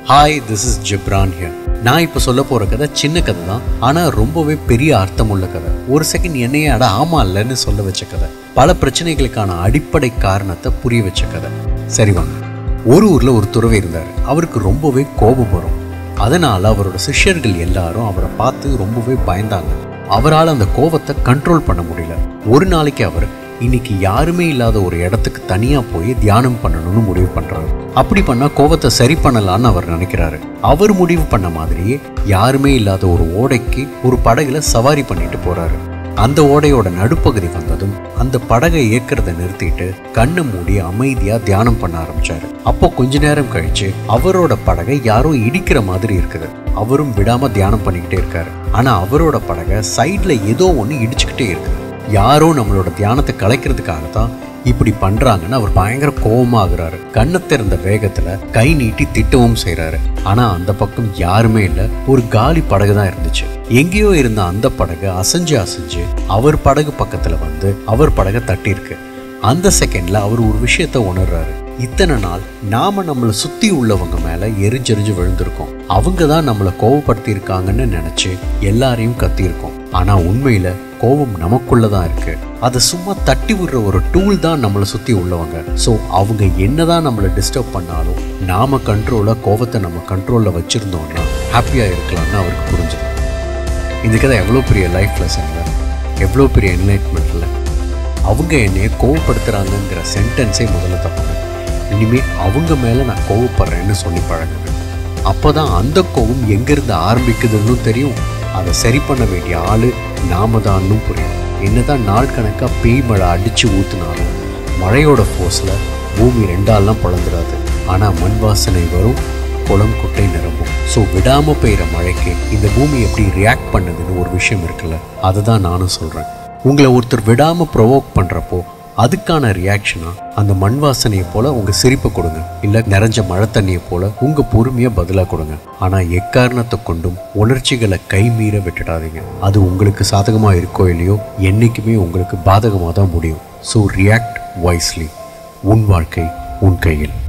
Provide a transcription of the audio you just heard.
hi this is Ghibran here நான் இப்போ சொல்ல போகிற கதை சின்ன கதை தான் ஆனால் ரொம்பவே பெரிய அர்த்தமுள்ள கதை ஒரு செகண்ட் என்னையே அட ஆமா இல்லைன்னு சொல்ல வச்ச கதை பல பிரச்சனைகளுக்கான அடிப்படை காரணத்தை புரிய வச்ச கதை சரி வாங்க ஒரு ஊரில் ஒரு துறவி இருந்தார் அவருக்கு ரொம்பவே கோபம் வரும் அதனால் அவரோட சிஷ்யர்கள் எல்லாரும் அவரை பார்த்து ரொம்பவே பயந்தாங்க அவரால் அந்த கோபத்தை கண்ட்ரோல் பண்ண முடியல ஒரு நாளைக்கு அவர் இன்னைக்கு யாருமே இல்லாத ஒரு இடத்துக்கு தனியா போய் தியானம் பண்ணணும்னு முடிவு பண்றாரு அப்படி பண்ணா கோவத்தை சரி பண்ணலாம்னு அவர் நினைக்கிறாரு அவர் முடிவு பண்ண மாதிரியே யாருமே இல்லாத ஒரு ஓடைக்கு ஒரு படகுல சவாரி பண்ணிட்டு போறாரு அந்த ஓடையோட நடுப்பகுதி வந்ததும் அந்த படகை இயக்கிறத நிறுத்திட்டு கண்ணை மூடி அமைதியா தியானம் பண்ண ஆரம்பிச்சாரு அப்போ கொஞ்ச நேரம் கழிச்சு அவரோட படகை யாரோ இடிக்கிற மாதிரி இருக்குது அவரும் விடாம தியானம் பண்ணிக்கிட்டே இருக்காரு ஆனா அவரோட படகை சைட்ல ஏதோ ஒன்று இடிச்சுக்கிட்டே இருக்குது யாரோ நம்மளோட தியானத்தை கலைக்கிறதுக்காக தான் இப்படி பண்றாங்கன்னு அவர் பயங்கர கோபமாகிறாரு கண்ணை திறந்த வேகத்துல கை நீட்டி திட்டவும் செய்றாரு ஆனா அந்த பக்கம் யாருமே இல்ல ஒரு காலி படகு தான் இருந்துச்சு எங்கேயோ இருந்த அந்த படகு அசைஞ்சு அசைஞ்சு அவர் படகு பக்கத்துல வந்து அவர் படகை தட்டியிருக்கு அந்த செகண்ட்ல அவர் ஒரு விஷயத்த உணர்றாரு இத்தனை நாள் நாம நம்மளை சுத்தி உள்ளவங்க மேல எரிஞ்செறிஞ்சு விழுந்திருக்கோம் அவங்க தான் நம்மளை கோவப்படுத்தி இருக்காங்கன்னு நினைச்சு எல்லாரையும் கத்தியிருக்கோம் ஆனா உண்மையில கோபம் நமக்குள்ள தான் இருக்கு அதை சும்மா தட்டி விடுற ஒரு டூல் தான் நம்மளை சுத்தி உள்ளவங்க ஸோ அவங்க என்னதான் நம்மளை டிஸ்டர்ப் பண்ணாலும் நாம கண்ட்ரோல கோபத்தை நம்ம கண்ட்ரோல்ல வச்சிருந்தோம்னா ஹாப்பியா இருக்கலாம்னு அவருக்கு புரிஞ்சுது இந்த கதை எவ்வளோ பெரிய லைஃப் லெசன்ல எவ்வளோ பெரிய என்லைட்மெண்ட்ல அவங்க என்னைய கோவப்படுத்துறாங்கங்கிற சென்டென்ஸே முதல்ல தப்புங்க இனிமே அவங்க மேலே நான் கோவப்படுறேன்னு சொல்லி பழகுங்க அப்போதான் அந்த கோவம் எங்கேருந்து ஆரம்பிக்குதுன்னு தெரியும் அதை சரி பண்ண வேண்டிய ஆளு நாம தான்னு புரியும் என்னதான் நாள் கணக்காக பேய் மழை அடித்து ஊற்றுனாலும் மழையோட ஃபோர்ஸில் பூமி ரெண்டாலாம் பிளந்துடாது ஆனால் மண் வாசனை வரும் குளம் குட்டை நிரம்பும் ஸோ விடாமல் பெய்கிற மழைக்கு இந்த பூமி எப்படி ரியாக்ட் பண்ணுதுன்னு ஒரு விஷயம் இருக்குல்ல அதை தான் நானும் சொல்கிறேன் உங்களை ஒருத்தர் விடாமல் ப்ரொவோக் பண்ணுறப்போ அதுக்கான ரியாக்ஷனா அந்த மண் வாசனையை போல உங்க சிரிப்பை கொடுங்க இல்ல நிறைஞ்ச மழை தண்ணியை போல உங்க பொறுமையை பதிலா கொடுங்க ஆனா எக்காரணத்தை கொண்டும் உணர்ச்சிகளை கை மீற விட்டுடாதீங்க அது உங்களுக்கு சாதகமா இருக்கோ இல்லையோ என்னைக்குமே உங்களுக்கு பாதகமாக தான் முடியும் ஸோ ரியாக்ட் வைஸ்லி உன் வாழ்க்கை உன் கையில்